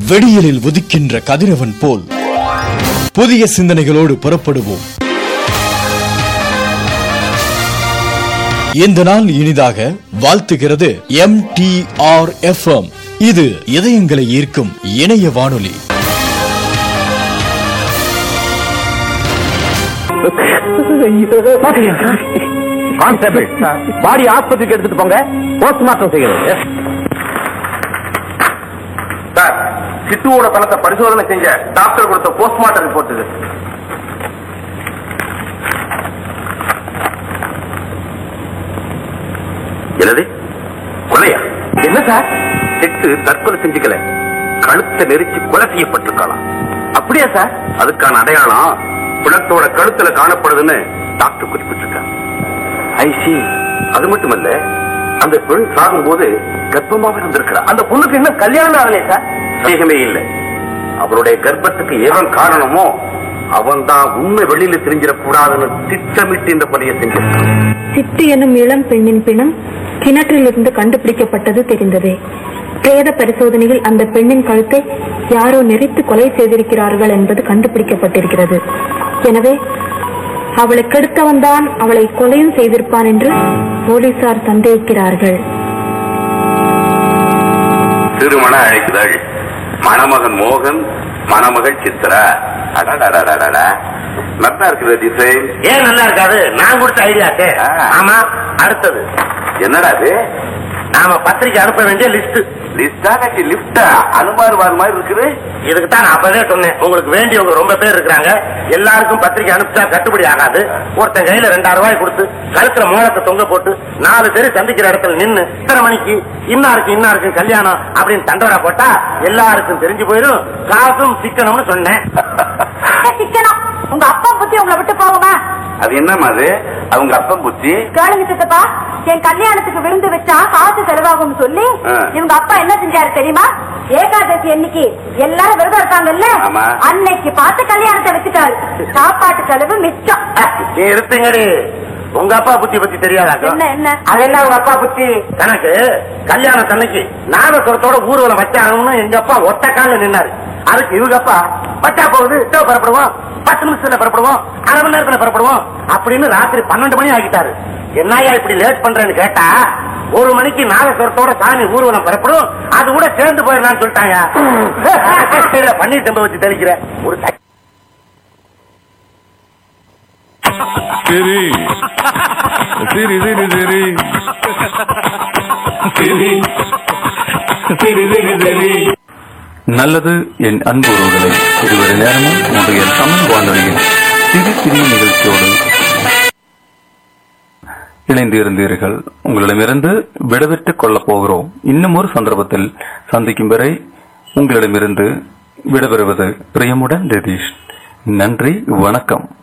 வெடியலில் உதிக்கின்ற கதிரவன் போல் புதிய சிந்தனைகளோடு புறப்படுவோம் இந்த நாள் இனிதாக வாழ்த்துகிறது எம் டி ஆர் இது இதயங்களை ஈர்க்கும் இணைய வானொலி கான்ஸ்டபிள் பாடி ஆஸ்பத்திரிக்கு எடுத்துட்டு போங்க போஸ்ட்மார்ட்டம் செய்யணும் சார் சிட்டுவோட பணத்தை பரிசோதனை செஞ்ச டாக்டர் கொடுத்த போஸ்ட்மார்ட்டம் ரிப்போர்ட் இது என்னது கொலையா என்ன சார் சிட்டு தற்கொலை செஞ்சுக்கல கழுத்தை நெரிச்சு கொலை செய்யப்பட்டிருக்கலாம் அப்படியா சார் அதுக்கான அடையாளம் பிணத்தோட கழுத்துல காணப்படுதுன்னு டாக்டர் குறிப்பிட்டிருக்காங்க ஐசி அது மட்டுமல்ல அந்த பெண் சாகும்போது கர்ப்பமாக இருந்திருக்கிறார் அந்த பொண்ணுக்கு இன்னும் கல்யாணம் ஆகலையே சார் சந்தேகமே இல்லை அவருடைய கர்ப்பத்துக்கு எவன் காரணமோ அவன் தான் உண்மை வெளியில தெரிஞ்சிடக்கூடாதுன்னு திட்டமிட்டு இந்த பணியை செஞ்சிருக்கான் சிட்டு எனும் இளம் பெண்ணின் பிணம் கிணற்றிலிருந்து கண்டுபிடிக்கப்பட்டது தெரிந்ததே பிரேத பரிசோதனையில் அந்த பெண்ணின் கழுத்தை யாரோ நெறித்து கொலை செய்திருக்கிறார்கள் என்பது கண்டுபிடிக்கப்பட்டிருக்கிறது எனவே அவளை கெடுத்தவன் தான் அவளை கொலையும் செய்திருப்பான் என்று போலீசார் சந்தேகிக்கிறார்கள் திருமண அழைக்குதல் மணமகன் மோகன் மணமகள் சித்ரா அடடடடடடா. நல்லா இருக்குது டிசைன் ஏன் நல்லா இருக்காது நான் கொடுத்த ஐடியாக்கு ஆ. ஆமா அடுத்தது என்னடா அது நாம பத்திரிக்கை அனுப்ப வேண்டிய லிஸ்ட் லிஸ்டா கட்டி லிப்டா அனுமார் வார் மாதிரி இருக்குது இதுக்கு தான் நான் அப்பவே சொன்னேன் உங்களுக்கு வேண்டியவங்க ரொம்ப பேர் இருக்காங்க எல்லாருக்கும் பத்திரிக்கை அனுப்பிச்சா கட்டுப்படி ஆகாது ஒருத்தன் கையில ரெண்டாயிரம் ரூபாய் கொடுத்து கழுத்துல மோளத்தை தொங்க போட்டு நாலு பேர் சந்திக்கிற இடத்துல நின்னு இத்தனை மணிக்கு இன்னாருக்கு இன்னாருக்கு கல்யாணம் அப்படின்னு தண்டோரா போட்டா எல்லாருக்கும் தெரிஞ்சு போயிடும் காசும் சிக்கணும்னு சொன்னேன் சிக்கனம் உங்க அப்பா புத்தி உங்களை விட்டு போகுமா அது என்னம்மா அது அவங்க அப்பன் புத்தி கேளுங்க சித்தப்பா என் கல்யாணத்துக்கு விருந்து வச்சா காசு செலவாகும் சொல்லி ஆ. இவங்க அப்பா என்ன செஞ்சாரு தெரியுமா ஏகாதசி அன்னைக்கு எல்லாரும் விரதம் இருக்காங்கல்ல ஆமா. அன்னைக்கு பார்த்து கல்யாணத்தை வச்சுட்டாரு சாப்பாட்டு செலவு மிச்சம் நீ இருப்பீங்கடி உங்க அப்பா புத்தி பத்தி தெரியாதாக்கும் என்ன என்ன அது என்ன உங்க அப்பா புத்தி எனக்கு கல்யாண தன்னைக்கு நாதஸ்வரத்தோட ஊர்வலம் வச்சாகணும்னு எங்க அப்பா ஒத்த கால நின்னாரு அதுக்கு இவங்க அப்பா வச்சா போகுது இதோ புறப்படுவோம் பத்து நிமிஷத்துல புறப்படுவோம் அரை மணி நேரத்துல புறப்படுவோம் அப்படின்னு ராத்திரி பன்னெண்டு மணி ஆகிட்டாரு என்னையா இப்படி லேட் பண்றேன்னு கேட்டா ஒரு மணிக்கு நாதஸ்வரத்தோட சாமி ஊர்வலம் புறப்படும் அது கூட சேர்ந்து போயிடலாம்னு சொல்லிட்டாங்க இல்ல, பன்னீர் செம்ப வச்சு தெளிக்கிற ஒரு ச- சரி சரி சரி சரி சரி சரி சரி சரி நல்லது என் அன்பு உறவுகளை இதுவரை நேரமும் உங்களுடைய தமிழ் வானொலியின் சிறு சிறிய நிகழ்ச்சியோடு இணைந்து இருந்தீர்கள் உங்களிடமிருந்து விடைபெற்றுக் கொள்ளப் போகிறோம் இன்னும் ஒரு சந்தர்ப்பத்தில் சந்திக்கும் வரை உங்களிடமிருந்து விடைபெறுவது பிரியமுடன் ரதீஷ் நன்றி வணக்கம்